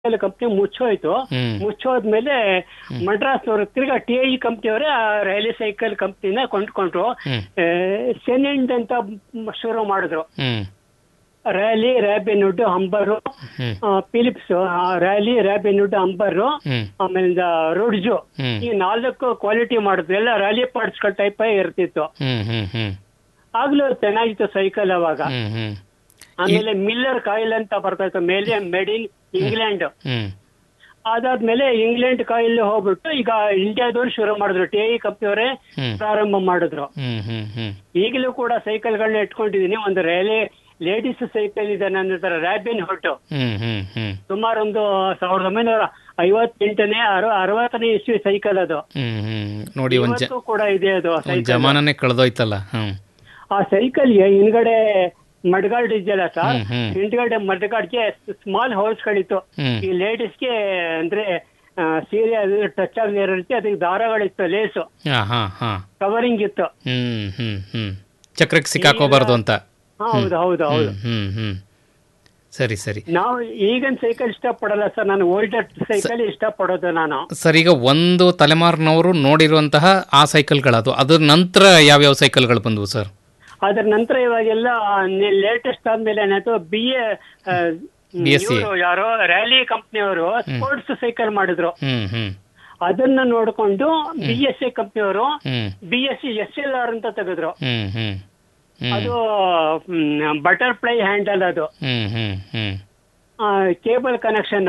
Company ಮುಚ್ಚೋಯ್ತು ಹ್ಮ್. ಮುಚ್ಚೋದ್ಮೇಲೆ ಮಡ್ರಾಸ್ ಅವರು ತಿರ್ಗಾ T I ಕಂಪ್ನಿಯವರೇ ಆ ರೈಲ್ವೆ ಸೈಕಲ್ ಕಂಪ್ನಿನ ಕೊಂಡ್ಕೊಂಡ್ರು ಹ್ಮ್. ಸೆನೆಂಡ್ ಅಂತ ಮ್- ಶುರು ಮಾಡಿದ್ರು ಹ್ಮ್ ರ್ಯಾಲಿ ರ್ಯಾಬಿನ್ವುಡ್ ಅಂಬರು ಹ್ಮ್. ಫಿಲಿಪ್ಸ್ ರ್ಯಾಲಿ ರ್ಯಾಬಿನ್ವುಡ್ ಅಂಬರು ಹ್ಮ್ ಆಮೇಲೆ ರುಡ್ಜು ಹ್ಮ್. ಈ ನಾಲ್ಕು ಕ್ವಾಲಿಟಿ ಮಾಡಿದ್ರು ಎಲ್ಲ ರ್ಯಾಲಿ ಪಾರ್ಟ್ಸ್ ಗಳ ಟೈಪ್ ಇರ್ತಿತ್ತು ಹ್ಮ್ ಹ್ಮ್ ಹ್ಮ್ ಆಗ್ಲೂ ಚೆನ್ನಾಗಿತ್ತು ಸೈಕಲ್ ಅವಾಗ ಹ್ಮ್ ಹ್ಮ್ ಆಮೇಲೆ ಮಿಲ್ಲರ್ ಕಾಯಿಲ್ ಅಂತ ಬರ್ತಾ ಇತ್ತು ಮೇಲೆ ಮೇಡ್ ಇನ್ ಇಂಗ್ಲೆಂಡ್ ಹ್ಮ್ ಅದಾದ್ಮೇಲೆ ಇಂಗ್ಲೆಂಡ್ ಕಾಯಿಲ್ ಹೋಗ್ಬಿಟ್ಟು ಈಗ ಇಂಡಿಯಾದವ್ರು ಶುರು ಮಾಡಿದ್ರು ಟಿ ಐ ಕಂಪ್ನಿಯವರೇ ಹ್ಮ್. ಪ್ರಾರಂಭ ಮಾಡಿದ್ರು ಹ್ಮ್ ಹ್ಮ್ ಹ್ಮ್ ಈಗಲೂ ಕೂಡ ಸೈಕಲ್ಗಳನ್ನ ಇಟ್ಕೊಂಡಿದೀನಿ ಒಂದು ರ್ಯಾಲಿ ಲೇಡೀಸ್ ಸೈಕಲ್ ಇದೆ ನನ್ನ ಹತ್ರ ರ್ಯಾಬಿನ್ ಹುಟ್ಟು ಹ್ಮ್ ಹ್ಮ್ ಹ್ಮ್ ಸುಮಾರು ಒಂದು ಸಾವಿರದ ಒಂಬೈನೂರ ಐವತ್ತೆಂಟನೇ ಅರ ಅರವತ್ತನೇ ಇಸ್ವಿ ಸೈಕಲ್ ಅದು ಹ್ಮ್ ಹ್ಮ್ ನೋಡಿ ಒಂದ್ ಜ ಇವತ್ತು ಕೂಡ ಇದೆ ಅದು ಒಂದ್ ಸೈಕಲ್ ಜಮಾನನೇ ಕಳೆದೋಯ್ತಲ್ಲ ಹ್ಮ್ ಆ ಸೈಕಲ್ಗೆ ಹಿಂದ್ಗಡೆ ಮಡ್ಗಾಡ್ ಇದೆಯಲ್ಲ ಸರ್ ಹ್ಮ್, ಹ್ಮ್. ಹಿಂದ್ಗಡೆ ಮಡ್ಗಾಡ್ಗೆ ಸ್ಮಾಲ್ ಹೋಲ್ಸ್ ಗಳಿತ್ತು ಹ್ಮ್. ಈ ಲೇಡೀಸ್ಗೆ ಅಂದ್ರೆ ಆ, ಸೀರೆ ಅದು ಟಚ್ ಆಗದೆ ಇರೋ ರೀತಿ ಅದಕ್ಕೆ ದಾರಗಳಿತ್ತು ಲೇಸು ಹಾ ಹಾ ಹಾ ಕವರಿಂಗ್ ಇತ್ತು ಹ್ಮ್ ಹ್ಮ್ ಹ್ಮ್ ಚಕ್ರಕ್ಕೆ ಸಿಕ್ಕಾಕೋಬಾರ್ದು ಅಂತ ಹಾ, ಹೌದು ಹೌದು ಹೌದು ಹ್ಮ್ ಹ್ಮ್ ಹ್ಮ್ ಸರಿ ಸರಿ ನಾವು ಈಗಿನ ಸೈಕಲ್ ಇಷ್ಟಪಡಲ್ಲ ಸರ್ ನಾನು ಓಲ್ಡರ್ ಸೈಕಲ್ ಇಷ್ಟಪಡೋದು ನಾನು ಸರ್ ಈಗ ಒಂದು ತಲೆಮಾರಿನವರು ನೋಡಿರುವಂತಹ ಆ ಸೈಕಲ್ಗಳದು ಅದ್ರ ನಂತರ ಯಾವ್ಯಾವ ಸೈಕಲ್ಗಳು ಬಂದವು ಸರ್ ಅದ್ರ ನಂತರ ಇವಾಗೆಲ್ಲ ಲೇಟೆಸ್ಟ್ ಆದ್ಮೇಲೆ ಏನಾಯ್ತು ಬಿ ಎ BSc. ಯಾರೋ ರ್ಯಾಲಿ ಕಂಪ್ನಿಯವರು ಸ್ಪೋರ್ಟ್ಸ್ ಸೈಕಲ್ ಮಾಡಿದ್ರು ಹ್ಮ್ ಹ್ಮ್ ಅದನ್ನ ನೋಡ್ಕೊಂಡು ಬಿ ಎಸ್ ಸಿ ಕಂಪ್ನಿಯವರು ಹ್ಮ್ B S C S L R ಅಂತ ತೆಗೆದ್ರು ಹ್ಮ್ ಹ್ಮ್ ಹ್ಮ್ ಅದು ಬಟರ್ಫ್ಲೈ ಹ್ಯಾಂಡಲ್ ಅದು ಹ್ಮ್ ಹ್ಮ್ ಹ್ಮ್ ಕೇಬಲ್ ಕನೆಕ್ಷನ್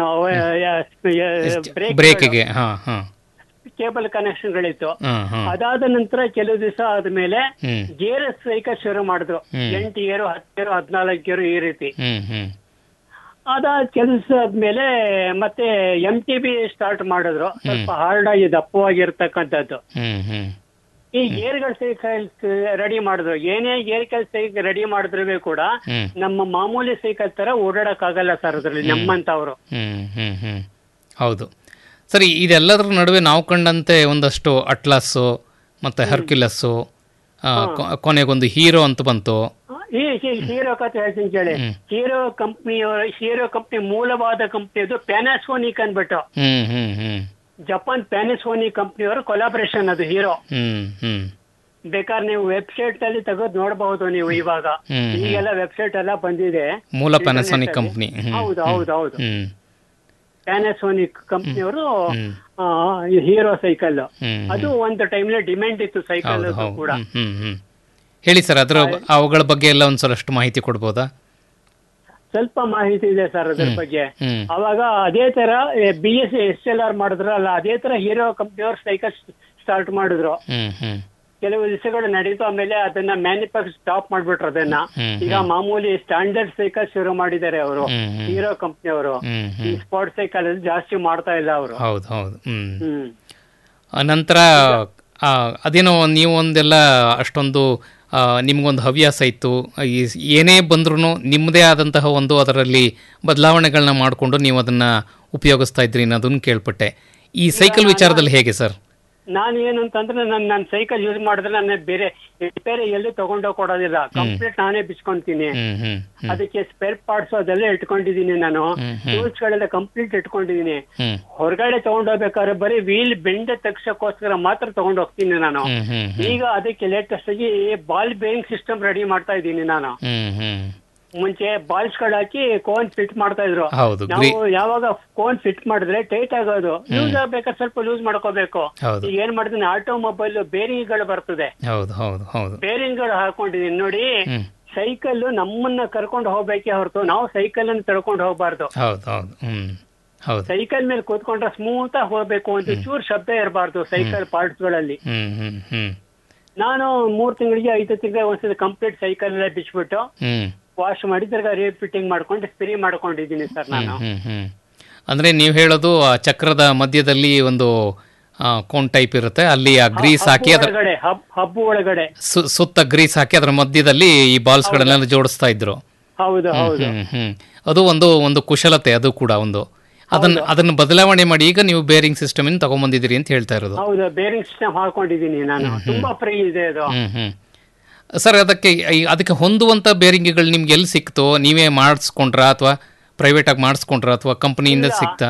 ಬ್ರೇಕಿಗೆ ಹಾ ಹಾ ಕೇಬಲ್ ಕನೆಕ್ಷನ್ಗಳಿತ್ತು ಹಾ ಹಾ ಅದಾದ ನಂತರ ಕೆಲವು ದಿವಸ ಆದ್ಮೇಲೆ ಹ್ಮ್ ಗೇರ್ ಸೈಕಲ್ ಶುರು ಮಾಡಿದ್ರು ಹ್ಮ್. ಎಂಟು ಗೇರು ಹತ್ತು ಗೇರು ಹದಿನಾಲ್ಕು ಗೇರು ಈ ರೀತಿ ಹ್ಮ್ ಹ್ಮ್ ಅದಾದ ಕೆಲಸ ಆದ್ಮೇಲೆ ಮತ್ತೆ ಎಂ ಟಿ ಬಿ ಸ್ಟಾರ್ಟ್ ಮಾಡಿದ್ರು ಸ್ವಲ್ಪ ಹಾರ್ಡ್ ಆಗಿ ದಪ್ಪವಾಗಿರ್ತಕ್ಕಂಥದ್ದು ಹ್ಮ್ ಹ್ಮ್ ಈ ಗೇರ್ಗಳ ಸೈಕಲ್ ರೆಡಿ ಮಾಡಿದ್ರು ಏನೇ ಗೇರ್ ಕೆಲ್ ಸೈಕಲ್ ರೆಡಿ ಮಾಡಿದ್ರು ಕೂಡ ಹ್ಮ್ ನಮ್ಮ ಮಾಮೂಲಿ ಸೈಕಲ್ ತರ ಓಡಾಡಕ್ ಆಗಲ್ಲ ಸರ್ ಅದ್ರಲ್ಲಿ ನಮ್ಮಂತವ್ರು ಹ್ಮ್ ಹ್ಮ್ ಹ್ಮ್ ಹೌದು ಸರಿ ಇದೆಲ್ಲದರ ನಡುವೆ ನಾವು ಕಂಡಂತೆ ಒಂದಷ್ಟು ಅಟ್ಲಾಸ್ಸು ಮತ್ತು ಹರ್ಕ್ಯುಲಸ್ಸು ಆ, ಕೊ- ಕೊನೆಗೊಂದು ಹೀರೋ ಅಂತ ಬಂತು ಈ ಹೀರೋ ಕತೆ ಹೇಳ್ತೀನಿ ಕೇಳಿ ಹ್ಮ್. ಹೀರೋ ಕಂಪ್ನಿಯವರ ಹೀರೋ ಕಂಪ್ನಿ ಮೂಲವಾದ ಕಂಪ್ನಿ ಅದು ಪ್ಯಾನಾಸೋನಿಕ್ ಅನ್ಬಿಟ್ಟು ಹ್ಮ್ ಹ್ಮ್ ಹ್ಮ್ ಜಪಾನ್ ಪ್ಯಾನಾಸೋನಿಕ್ ಕಂಪ್ನಿಯವರ ಕೊಲಾಬ್ರೇಷನ್ ಅದು ಹೀರೋ ಹ್ಮ್ ಹ್ಮ್ ಬೇಕಾದ್ರೆ ನೀವು ವೆಬ್ಸೈಟ್ ಅಲ್ಲಿ ತೆಗೆದು ನೋಡಬಹುದು ನೀವು ಇವಾಗ ಹ್ಮ್, ಹ್ಮ್. ಈಗೆಲ್ಲ ವೆಬ್ಸೈಟ್ ಎಲ್ಲ ಬಂದಿದೆ ಮೂಲ ಪ್ಯಾನಸೋನಿಕ್ ಕಂಪ್ನಿ ಹೌದು ಹೌದು ಹೌದು ಹ್ಮ್ ಪ್ಯಾನಾಸೋನಿಕ್ ಕಂಪ್ನಿಯವರು ಹ್ಮ್ ಹೀರೋ ಸೈಕಲ್ ಹ್ಮ್ ಅದು ಒಂದು ಟೈಮ್ಲಿ ಡಿಮ್ಯಾಂಡ್ ಇತ್ತು ಸೈಕಲ್ ಹೌದು ಹೌದು ಕೂಡ ಹ್ಮ್ ಹ್ಮ್ ಹ್ಮ್ ಹೇಳಿ ಸರ್ ಅದರ ಅವುಗಳ ಬಗ್ಗೆ ಎಲ್ಲ ಒಂದ್ಸಲಷ್ಟು ಮಾಹಿತಿ ಕೊಡ್ಬೋದಾ ಸ್ವಲ್ಪ ಮಾಹಿತಿ ಇದೆ ಸರ್ ಅದ್ರ ಬಗ್ಗೆ ಹ್ಮ್ ಅವಾಗ ಅದೇ ತರ B S S L R ಮಾಡಿದ್ರಲ್ಲ ಅದೇ ತರ ಹೀರೋ ಕಂಪ್ನಿಯವ್ರು ಸೈಕಲ್ ಸ್ಟಾರ್ಟ್ ಮಾಡಿದ್ರು ಹ್ಮ್ ಹ್ಮ್ ಕೆಲವು ದಿವಸಗಳು ನಡೀತು ಆಮೇಲೆ ಅದನ್ನ ಮ್ಯಾನುಫ್ಯಾಕ್ಚರ್ ಸ್ಟಾಪ್ ಮಾಡ್ಬಿಟ್ರು ಅದನ್ನ ಹ್ಮ್, ಈಗ ಮಾಮೂಲಿ ಸ್ಟ್ಯಾಂಡರ್ಡ್ ಸೈಕಲ್ ಶುರು ಮಾಡಿದ್ದಾರೆ ಅವರು ಹ್ಮ್ ಹ್ಮ್ ಹೀರೋ ಕಂಪ್ನಿಯವರು ಹ್ಮ್ ಈ ಹ್ಮ್ ಸ್ಪೋರ್ಟ್ಸ್ ಸೈಕಲ್ ಅಲ್ಲಿ ಜಾಸ್ತಿ ಮಾಡ್ತಾ ಇಲ್ಲ ಅವರು ಹೌದು ಹೌದು ಹ್ಮ್ ಹ್ಮ್ ಆ ನಂತರ ಆ, ಅದೇನೋ ನೀವು ಒಂದೆಲ್ಲ ಅಷ್ಟೊಂದು ಆ, ನಿಮ್ಗೊಂದು ಹವ್ಯಾಸ ಇತ್ತು ಈ ಏನೇ ಬಂದ್ರೂ ನಿಮ್ಮದೇ ಆದಂತಹ ಒಂದು ಅದರಲ್ಲಿ ಬದಲಾವಣೆಗಳನ್ನ ಮಾಡಿಕೊಂಡು ನೀವು ಅದನ್ನು ಉಪಯೋಗಿಸ್ತಾ ಇದ್ರಿ ಅನ್ನೋದನ್ನು ಕೇಳ್ಪಟ್ಟೆ ಈ ಸೈಕಲ್ ವಿಚಾರದಲ್ಲಿ ಹೇಗೆ ಸರ್ ನಾನು ಏನು ಅಂತಂದ್ರೆ ನಾನು ನನ್ನ ಸೈಕಲ್ ಯೂಸ್ ಮಾಡಿದ್ರೆ ನಾನು ಬೇರೆ ಬೇರೆ ಎಲ್ಲಿ ತಗೊಂಡೋಗಿ ಕೊಡೋದಿಲ್ಲ ಕಂಪ್ಲೀಟ್ ನಾನೇ ಬಿಚ್ಕೊಂತೀನಿ ಹ್ಮ್ ಹ್ಮ್ ಹ್ಮ್ ಅದಕ್ಕೆ ಸ್ಪೇರ್ ಪಾರ್ಟ್ಸ್ ಅದೆಲ್ಲ ಇಟ್ಕೊಂಡಿದೀನಿ ನಾನು ಹ್ಮ್, ಹ್ಮ್. ಟೂಲ್ಸ್ ಗಳೆಲ್ಲ ಕಂಪ್ಲೀಟ್ ಇಟ್ಕೊಂಡಿದೀನಿ ಹ್ಮ್ ಹೊರಗಡೆ ತಗೊಂಡೋಗ್ಬೇಕಾದ್ರೆ ಬರೀ ವೀಲ್ ಬೆಂಡ್ ತೆಗ್ಸಕ್ಕೋಸ್ಕರ ಮಾತ್ರ ತಗೊಂಡ್ ಹೋಗ್ತೀನಿ ನಾನು ಹ್ಮ್ ಹ್ಮ್ ಹ್ಮ್ ಈಗ ಅದಕ್ಕೆ ಲೇಟೆಸ್ಟ್ ಆಗಿ ಬಾಲ್ ಬೇರಿಂಗ್ ಸಿಸ್ಟಮ್ ರೆಡಿ ಮಾಡ್ತಾ ಇದ್ದೀನಿ ನಾನು ಹ್ಮ್ ಹ್ಮ್ ಮುಂಚೆ ಬಾಲ್ಸ್ ಗಳು ಹಾಕಿ ಕೋನ್ ಫಿಟ್ ಮಾಡ್ತಾ ಇದ್ರು ಹೌದು ಗ್ರೀ ನಾವು ಯಾವಾಗ ಕೋನ್ ಫಿಟ್ ಮಾಡಿದ್ರೆ ಟೈಟ್ ಆಗೋದು ಲೂಸ್ ಆಗ್ಬೇಕಾದ್ರೆ ಸ್ವಲ್ಪ ಲೂಸ್ ಮಾಡ್ಕೋಬೇಕು ಹೌದು ಈಗ ಏನ್ ಮಾಡ್ತೀನಿ ಆಟೋಮೊಬೈಲ್ ಬೇರಿಂಗ್ ಗಳು ಬರ್ತದೆ ಹೌದು ಹೌದು ಹೌದು ಬೇರಿಂಗ್ ಗಳು ಹಾಕೊಂಡಿದೀನಿ ನೋಡಿ ಹ್ಮ್ ಸೈಕಲ್ ನಮ್ಮನ್ನ ಕರ್ಕೊಂಡು ಹೋಗ್ಬೇಕೇ ಹೊರತು ನಾವು ಸೈಕಲ್ ಅನ್ನು ತಳ್ಕೊಂಡು ಹೋಗ್ಬಾರ್ದು ಹೌದು ಹೌದು ಹ್ಮ್ ಹೌದು ಸೈಕಲ್ ಮೇಲೆ ಕೂತ್ಕೊಂಡ್ರೆ ಸ್ಮೂತ್ ಆಗಿ ಹೋಗ್ಬೇಕು ಅಂತ ಚೂರ್ ಶಬ್ದ ಇರಬಾರ್ದು ಸೈಕಲ್ ಪಾರ್ಟ್ಸ್ ಗಳಲ್ಲಿ ಹ್ಮ್ ಹ್ಮ್ ಹ್ಮ್ ನಾನು ಮೂರ್ ತಿಂಗಳಿಗೆ ಐದು ತಿಂಗಳಿಗೆ ಒಂದ್ಸತಿ ಕಂಪ್ಲೀಟ್ ಸೈಕಲ್ ಎಲ್ಲ ಬಿಚ್ಬಿಟ್ಟು ಹ್ಮ್ ವಾಶ್ ಮಾಡಿ ತಿರ್ಗಾ ಫಿಟ್ಟಿಂಗ್ ಮಾಡ್ಕೊಂಡು ಸ್ಪ್ರೇ ಮಾಡ್ಕೊಂಡಿದ್ದೀನಿ ಸರ್ ನಾನು ಹ್ಮ್ ಹ್ಮ್ ಅಂದ್ರೆ ನೀವು ಹೇಳೋದು ಆ ಚಕ್ರದ ಮಧ್ಯದಲ್ಲಿ ಒಂದು ಕೋನ್ ಟೈಪ್ ಇರುತ್ತೆ ಅಲ್ಲಿ ಆ ಗ್ರೀಸ್ ಹಾಕಿ ಹಬ್ಬು ಅದ್ರ ಒಳಗಡೆ ಹಬ್ ಹಬ್ಬು ಒಳಗಡೆ ಸು- ಸುತ್ತ ಗ್ರೀಸ್ ಹಾಕಿ ಅದರ ಮಧ್ಯದಲ್ಲಿ ಈ ಬಾಲ್ಸ್ಗಳನ್ನೆಲ್ಲ ಜೋಡಿಸ್ತಾ ಇದ್ರು ಹೌದು ಹೌದು ಹ್ಮ್ ಹ್ಮ್ ಅದು ಒಂದು ಒಂದು ಕುಶಲತೆ ಅದು ಕೂಡ ಒಂದು ಅದನ್ನ ಅದನ್ನ ಬದಲಾವಣೆ ಮಾಡಿ ಈಗ ನೀವು ಬೇರಿಂಗ್ ಸಿಸ್ಟಮ್ ಇನ್ ತಗೊಂಡ್ಬಂದಿದ್ದೀರಿ ಅಂತ ಹೇಳ್ತಾ ಇರೋದು ಹೌದು ಬೇರಿಂಗ್ ಸಿಸ್ಟಮ್ ಹಾಕೊಂಡಿದ್ದೀನಿ ನಾನು ತುಂಬಾ ಫ್ರೀ ಇದೆ ಅದು ಹ್ಮ್ ಹ್ಮ್ ಸರ್ ಅದಕ್ಕೆ ಈ- ಅದಕ್ಕೆ ಹೊಂದುವಂತ ಬೇರಿಂಗ್ಗಳು ನಿಮ್ಗೆ ಎಲ್ಲಿ ಸಿಕ್ತೋ ನೀವೇ ಮಾಡಿಸ್ಕೊಂಡ್ರಾ ಅಥವಾ ಪ್ರೈವೇಟ್ ಆಗಿ ಮಾಡಿಸ್ಕೊಂಡ್ರಾ ಅಥವಾ ಕಂಪನಿಯಿಂದ ಸಿಕ್ತಾ